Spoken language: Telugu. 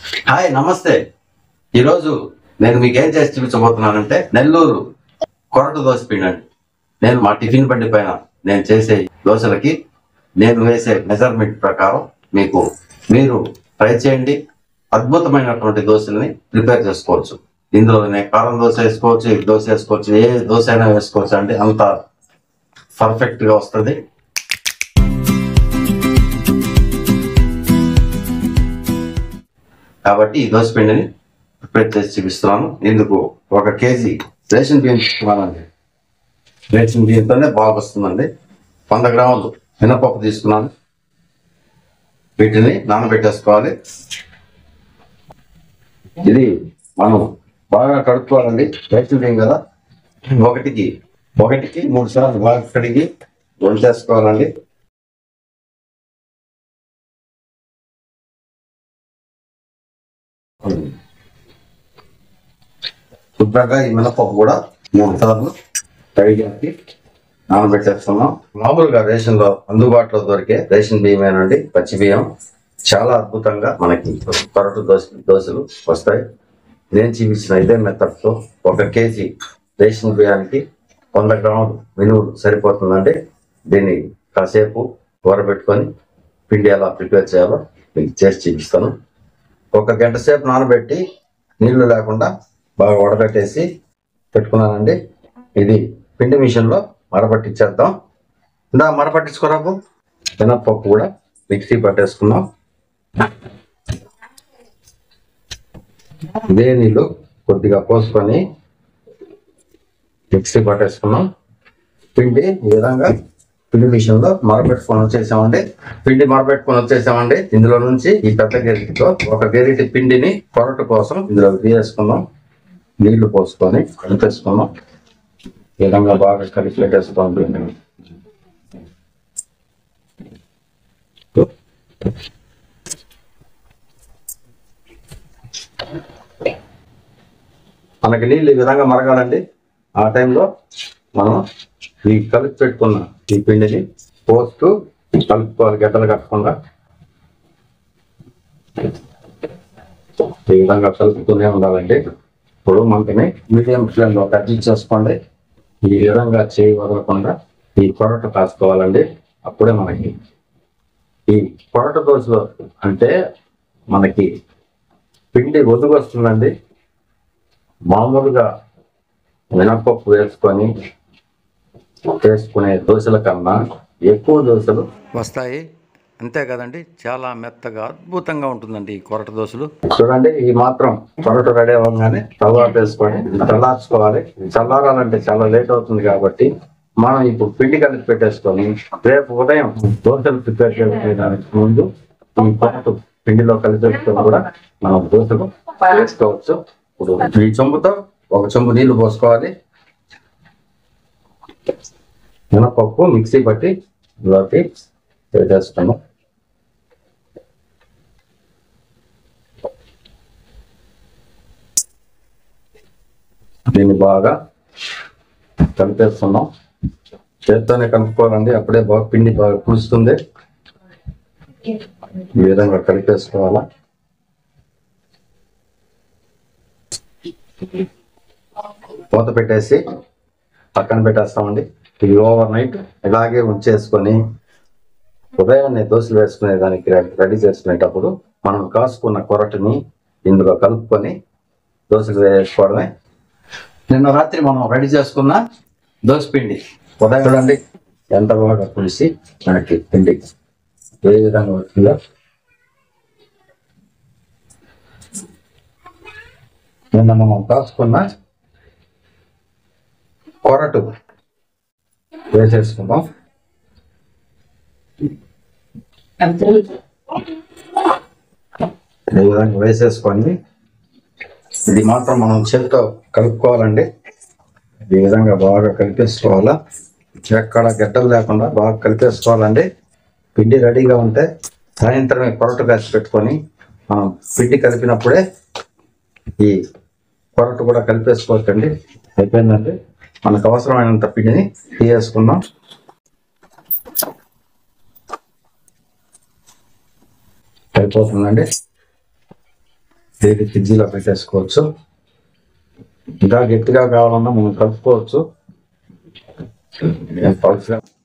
హాయ్ నమస్తే ఈరోజు నేను మీకు ఏం చేసి చూపించబోతున్నానంటే నెల్లూరు కొరటు దోశ పిండి అండి నేను మా టిఫిన్ బండి పైన నేను చేసే దోశలకి నేను వేసే మెజర్మెంట్ ప్రకారం మీకు మీరు ట్రై చేయండి అద్భుతమైనటువంటి దోశల్ని ప్రిపేర్ చేసుకోవచ్చు ఇందులో నేను కారం దోశ వేసుకోవచ్చు ఎగ్ దోశ వేసుకోవచ్చు ఏ దోశ అయినా వేసుకోవచ్చు అండి అంత పర్ఫెక్ట్ గా వస్తుంది కాబట్టి ఈ దోశ పిండిని ప్రిపేర్ చేసి చూపిస్తున్నాను ఇందుకు ఒక కేజీ రేషన్ బియ్యం తీసుకున్నానండి రేషన్ బియ్యంతోనే బాగా వస్తుందండి వంద గ్రాములు మినపప్పు తీసుకున్నాను వీటిని నానబెట్టేసుకోవాలి ఇది మనం బాగా కడుక్కోవాలండి రేషన్ బియ్యం కదా ఒకటికి ఒకటికి మూడు సార్లు బాగా కడిగి వంచేసుకోవాలండి శుభ్రంగా ఈ మినపప్పు కూడా మూడు సార్లు కడిగి నానబెట్టేస్తున్నాం మామూలుగా రేషన్ లో అందుబాటులో దొరికే రేషన్ బియ్యమేనండి పచ్చి బియ్యం చాలా అద్భుతంగా మనకి కొరటు దోశ దోశలు వస్తాయి నేను చూపించిన ఇదే మెథడ్ తో ఒక కేజీ రేషన్ బియ్యానికి వంద గ్రాములు మినువులు సరిపోతుందండి దీన్ని కాసేపు ఊరబెట్టుకొని పిండి ఎలా ప్రిపేర్ చేయాలో మీకు చేసి చూపిస్తాను ఒక గంట సేపు నానబెట్టి నీళ్లు లేకుండా బాగా వడబెట్టేసి పెట్టుకున్నానండి ఇది పిండి మిషన్లో మరపట్టించేద్దాం ఇందా మరపట్టించుకోరాపు మినప్పప్పు కూడా మిక్సీ పట్టేసుకున్నాం ఇదే నీళ్ళు కొద్దిగా పోసుకొని మిక్సీ పట్టేసుకున్నాం పిండి ఈ విధంగా పిండి మిషన్ లో మరపెట్టుకొని వచ్చేసామండి పిండి మరపెట్టుకొని వచ్చేసామండి ఇందులో నుంచి ఈ పెద్ద గెరిటితో ఒక గెరిటి పిండిని కొరట కోసం ఇందులో వేసుకున్నాం నీళ్లు పోసుకొని కలిపేసుకున్నాం ఈ విధంగా బాగా కలిపి పెట్టేసుకోండి పిండిని మనకి నీళ్ళు ఈ విధంగా మరగాలండి ఆ టైంలో మనం ఈ కలిపి పెట్టుకున్న ఈ పిండిని పోస్తూ కలుపుకోవాలి గడ్డలు కట్టకుండా ఈ విధంగా కలుపుతూనే ఉండాలండి ఇప్పుడు మనకి మీడియం ఫ్లేమ్లో కట్ చేసుకోండి ఈ విధంగా చేయి వదలకుండా ఈ పొరట కాసుకోవాలండి అప్పుడే మనకి ఈ పొరట దోశలో అంటే మనకి పిండి ఒదుగు వస్తుందండి మామూలుగా మినపప్పు వేసుకొని చేసుకునే దోశల కన్నా ఎక్కువ దోశలు వస్తాయి అంతే కదండి చాలా మెత్తగా అద్భుతంగా ఉంటుందండి ఈ కొరట దోశలు చూడండి ఈ మాత్రం పొరటు రెడీ అవ్వగానే తర్వాత వేసుకొని చల్లార్చుకోవాలి చల్లారాలంటే చాలా లేట్ అవుతుంది కాబట్టి మనం ఇప్పుడు పిండి కలిపి పెట్టేసుకొని రేపు ఉదయం దోశలు ప్రిపేర్ చేసుకోవడానికి ముందు ఈ పొరటు పిండిలో కలిపేసుకొని కూడా మనం దోశలు వేసుకోవచ్చు ఇప్పుడు ఈ చెంబుతో ఒక చెంబు నీళ్లు పోసుకోవాలి మినపప్పు మిక్సీ పట్టి ఇందులోకి వేసేస్తాము దీన్ని బాగా కలిపేస్తున్నాం చేత్తోనే కలుపుకోవాలండి అప్పుడే బాగా పిండి బాగా పులుస్తుంది ఈ విధంగా కలిపేసుకోవాలా మూత పెట్టేసి పక్కన పెట్టేస్తామండి ఇది ఓవర్ నైట్ ఇలాగే ఉంచేసుకొని ఉదయాన్నే దోశలు వేసుకునే దానికి రెడీ చేసుకునేటప్పుడు మనం కాసుకున్న కొరటని ఇందులో కలుపుకొని దోశలు వేసుకోవడమే నిన్న రాత్రి మనం రెడీ చేసుకున్న దోశ పిండి ఉదయం చూడండి ఎంత బాగా పులిసి మనకి పిండి ఏ విధంగా వచ్చిందో నిన్న మనం కాసుకున్న కొరటు వేసేసుకుందాం ఈ విధంగా వేసేసుకొని ఇది మాత్రం మనం చేతితో కలుపుకోవాలండి ఈ విధంగా బాగా కలిపేసుకోవాలా ఎక్కడ గడ్డలు లేకుండా బాగా కలిపేసుకోవాలండి పిండి రెడీగా ఉంటే సాయంత్రమే పొరటు కాసి పెట్టుకొని మనం పిండి కలిపినప్పుడే ఈ పొరటు కూడా కలిపేసుకోవచ్చండి అయిపోయిందండి మనకు అవసరమైనంత పిండిని తీసేసుకుందాం అయిపోతుందండి దీన్ని ఫ్రిడ్జిలో పెట్టేసుకోవచ్చు ఇంకా గట్టిగా కావాలన్నా మనం కలుపుకోవచ్చు నేను పలుచగా